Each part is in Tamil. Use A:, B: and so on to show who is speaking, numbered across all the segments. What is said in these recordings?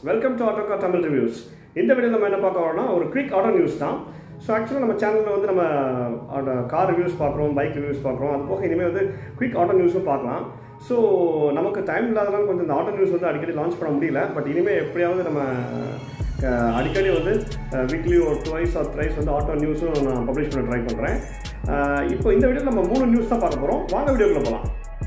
A: வெல்கம் டு ஆட்டோகா தமிழ் ரிவ்யூஸ் இந்த வீடியோ நம்ம என்ன பார்க்க வரோம்னா ஒரு குவிக் ஆட்டோ நியூஸ் தான் ஸோ ஆக்சுவலாக நம்ம சேனலில் வந்து நம்ம கார் ரிவ்யூஸ் பார்க்குறோம் பைக் ரிவ்யூஸ் பார்க்குறோம் அது போக இனிமேல் வந்து குவிக் ஆட்டோ நியூஸும் பார்க்கலாம் ஸோ நமக்கு டைம் இல்லாதனால கொஞ்சம் இந்த ஆட்டோ நியூஸ் வந்து அடிக்கடி லான்ச் பண்ண முடியல பட் இனிமேல் எப்படியாவது நம்ம அஹ், அடிக்கடி வந்து வீக்லி ஒரு டுவைஸ் ஆர் த்ரைஸ் வந்து ஆட்டோ நியூஸும் நான் பப்ளிஷ் பண்ண ட்ரை பண்ணுறேன் இப்போ இந்த வீடியோ நம்ம மூணு நியூஸ் தான் பார்க்க போகிறோம் வாங்க வீடியோக்குள்ள போகலாம்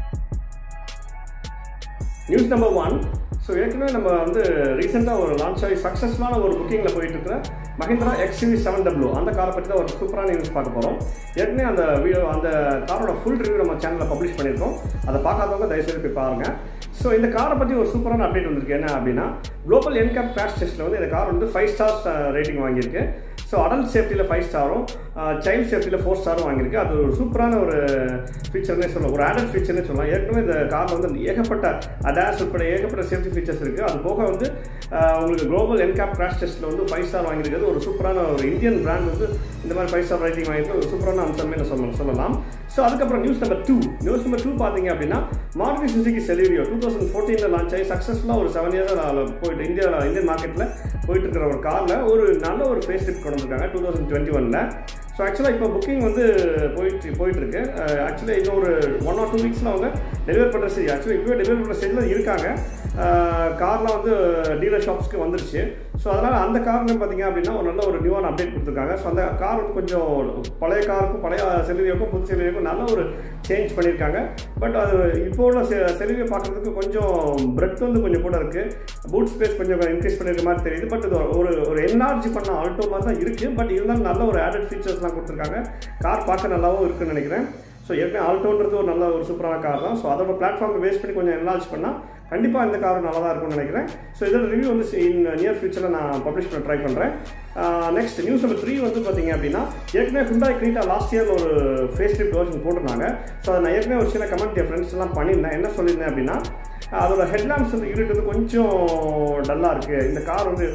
A: நியூஸ் நம்பர் ஒன் ஸோ ஏற்கனவே நம்ம வந்து ரீசெண்டாக ஒரு லான்ச் ஆகி சக்ஸஸ்ஃபுல்லான ஒரு புக்கிங்கில் போயிட்டு இருக்கிற மஹிந்திரா எக்ஸ்யூவி செவன் டபிள்யூ அந்த காரை பற்றி தான் ஒரு சூப்பரான நியூஸ் பார்க்க போகிறோம் ஏற்கனவே அந்த வீடியோ அந்த காரோட ஃபுல் ரிவ்யூ நம்ம சேனலில் பப்ளிஷ் பண்ணியிருக்கோம் அதை பார்க்காதவங்க தயவுசெய்து போய் பாருங்கள் ஸோ இந்த காரை பற்றி ஒரு சூப்பரான அப்டேட் வந்திருக்கு என்ன அப்படின்னா குளோபல் என்கேப் கிராஷ் டெஸ்ட்டில் வந்து இந்த கார் வந்து ஃபைவ் ஸ்டார்ஸ் ரேட்டிங் வாங்கியிருக்கு ஸோ அடல்ட் சேஃப்டியில் ஃபைவ் ஸ்டாரும் சைல்ட் சேஃப்டியில் ஃபோர் ஸ்டாரும் வாங்கியிருக்கு அது ஒரு சூப்பரான ஒரு ஃபீச்சர்னே சொல்லலாம் ஒரு ஆடட் ஃபீச்சர்னே சொல்லலாம் ஏற்கனவே இந்த காரில் வந்து ஏகப்பட்ட அடாஸ் உட்பட ஏகப்பட்ட சேஃப்டி ஃபீச்சர்ஸ் இருக்குது அது போக வந்து ஆஹ், உங்களுக்கு குளோபல் என்கேப் கிராஷ் டெஸ்ட்டில் வந்து ஃபைவ் ஸ்டார் வாங்கியிருக்கிறது ஒரு சூப்பரான ஒரு இந்தியன் பிராண்ட் வந்து இந்த மாதிரி ஃபைவ் ஸ்டார் ரேட்டிங் வாங்கியிருக்கு ஒரு சூப்பரான அம்சமே நான் சொல்ல சொல்லலாம் ஸோ அதுக்கப்புறம் news number two news number two பார்த்தீங்க அப்படின்னா Maruti Suzuki Celerio two thousand ஃபோர்டீனில் லான்ச் ஆகி சக்ஸஸ்ஃபுல்லாக ஒரு செவன் இயர்ஸாக போயிட்டு இந்தியாவில் இந்தியன் மார்க்கெட்டில் போயிட்டு இருக்கிற ஒரு காரில் ஒரு நல்ல ஒரு ஃபேஸ் லிஃப்ட் கொண்டு வந்திருக்காங்க டூ தௌசண்ட் டுவெண்ட்டி ஒனில் ஸோ ஆக்சுவலாக இப்போ புக்கிங் வந்து போயிட்டு போயிட்டுருக்கு ஆக்சுவலாக இன்னும் ஒரு ஒன் ஆர் டூ வீக்ஸில் அவங்க டெலிவர் பண்ணுற ஸ்டேஜ் ஆக்சுவலாக இப்போ டெலிவர் பண்ணுற ஸ்டேஜில் இருக்காங்க கார்லாம் வந்து டீலர் ஷாப்ஸ்க்கு வந்துருச்சு ஸோ அதனால் அந்த கார்னு பார்த்தீங்க அப்படின்னா ஒரு நல்ல ஒரு நியூவான அப்டேட் கொடுத்துருக்காங்க ஸோ அந்த கார் வந்து கொஞ்சம் பழைய காருக்கும் பழைய செலிவியோக்கும் புது செலிவியோக்கும் நல்ல ஒரு சேஞ்ச் பண்ணியிருக்காங்க பட் அது இப்போ உள்ள செலிவியை பார்க்குறதுக்கு கொஞ்சம் பிரெட் வந்து கொஞ்சம் கூட இருக்குது பூட் ஸ்பேஸ் கொஞ்சம் இன்க்ரீஸ் பண்ணியிருக்க மாதிரி தெரியுது பட் இது ஒரு ஒரு என்லார்ஜ் பண்ண ஆல்டோ மாதிரி தான் இருக்குது பட் இருந்தாலும் நல்ல ஒரு ஆடட் ஃபீச்சர்ஸ்லாம் கொடுத்துருக்காங்க கார் பார்க்க நல்லாவும் இருக்குன்னு நினைக்கிறேன் ஸோ ஏற்கனவே ஆல்டோன்றது ஒரு நல்ல ஒரு சூப்பரான கார் தான் ஸோ அதோட பிளாட்ஃபார்மை பேஸ் பண்ணி கொஞ்சம் என்லார்ஜ் பண்ணால் கண்டிப்பாக இந்த கார் நல்லா தான் இருக்கும்னு நினைக்கிறேன் ஸோ இதோட ரிவ்யூ வந்து இன் நியர் ஃபியூச்சரில் நான் பப்ளிஷ் பண்ண ட்ரை பண்ணுறேன் நெக்ஸ்ட் நியூஸ் நம்பர் த்ரீ வந்து பார்த்தீங்க அப்படின்னா ஏற்கனவே ஹுண்டாய் கிரீட்டா லாஸ்ட் இயர் ஒரு ஃபேஸ் லிஃப்ட் வெர்ஷன் போட்டிருந்தாங்க ஸோ அதை நான் ஏற்கனவே ஒரு சின்ன கமெண்ட் என் ஃப்ரெண்ட்ஸ் எல்லாம் பண்ணியிருந்தேன் என்ன சொல்லியிருந்தேன் அப்படின்னா அதோட ஹெட்லாம்ப்ஸ் வந்து யூனிட் வந்து கொஞ்சம் டல்லாக இருக்குது இந்த கார் வந்து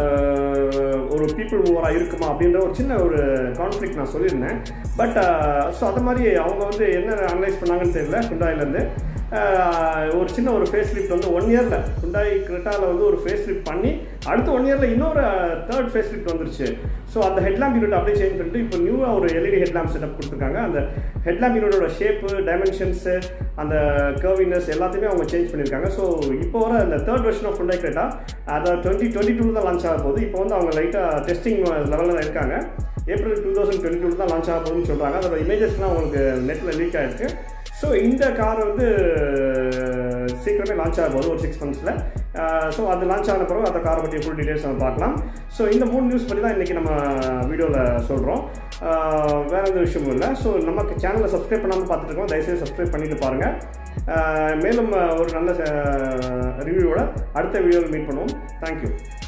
A: அஹ், ஒரு பீப்புள் மூவராக இருக்குமா அப்படின்ற ஒரு சின்ன ஒரு கான்ஃப்ளிக் நான் சொல்லியிருந்தேன் பட் ஸோ அது மாதிரி அவங்க வந்து என்ன அனலைஸ் பண்ணாங்கன்னு தெரியல ஹுண்டாயிலேருந்து ஒரு சின்ன ஒரு ஃபேஸ் லிஃப்ட் வந்து ஒன் இயரில் ஹுண்டாய் கிரெட்டாவில் வந்து ஒரு ஃபேஸ் லிஃப்ட் பண்ணி அடுத்த ஒன் இயரில் இன்னொரு தேர்ட் ஃபேஸ் லிஃப்ட் வந்துருச்சு ஸோ அந்த ஹெட்லாம்ப் யூனிட் அப்படியே சேஞ்ச் பண்ணிட்டு இப்போ நியூவாக ஒரு எல்இடி ஹெட்லாம்ப் செட்டப் கொடுத்துருக்காங்க அந்த ஹெட்லாம்ப் யூனிட்டோட ஷேப்பு டைமென்ஷன்ஸு அந்த கர்வினஸ் எல்லாத்தையுமே அவங்க சேஞ்ச் பண்ணியிருக்காங்க ஸோ இப்போ வர அந்த third version of Hyundai Creta அதை டுவெண்ட்டி டுவெண்ட்டி டூ தான் லான்ச் ஆக போகுது இப்போ வந்து அவங்க லைட்டாக டெஸ்டிங் லெவலில் இருக்காங்க April two thousand twenty two தான் லான்ச் ஆக போகுதுன்னு சொல்கிறாங்க அதோட இமேஜஸ்லாம் உங்களுக்கு நெட்டில் லீக் ஆகிருக்கு ஸோ இந்த கார் வந்து சீக்கிரமே லான்ச் ஆக போகுது ஒரு சிக்ஸ் மந்த்ஸில் ஸோ அது லான்ச் ஆன பிறகு அந்த காரை பற்றி ஃபுல் டீடைல்ஸ் நம்ம பார்க்கலாம் ஸோ இந்த மூணு நியூஸ் பற்றி தான் இன்றைக்கி நம்ம வீடியோவில் சொல்கிறோம் வேறு எந்த விஷயமும் இல்லை ஸோ நமக்கு சேனலை சப்ஸ்கிரைப் பண்ணாமல் பார்த்துட்டு இருக்கோம் தயவுசெய்து சப்ஸ்கிரைப் பண்ணிட்டு பாருங்கள் மேலும் ஒரு நல்ல ரிவ்யூவோட அடுத்த வீடியோவில் மீட் பண்ணுவோம் தேங்க்யூ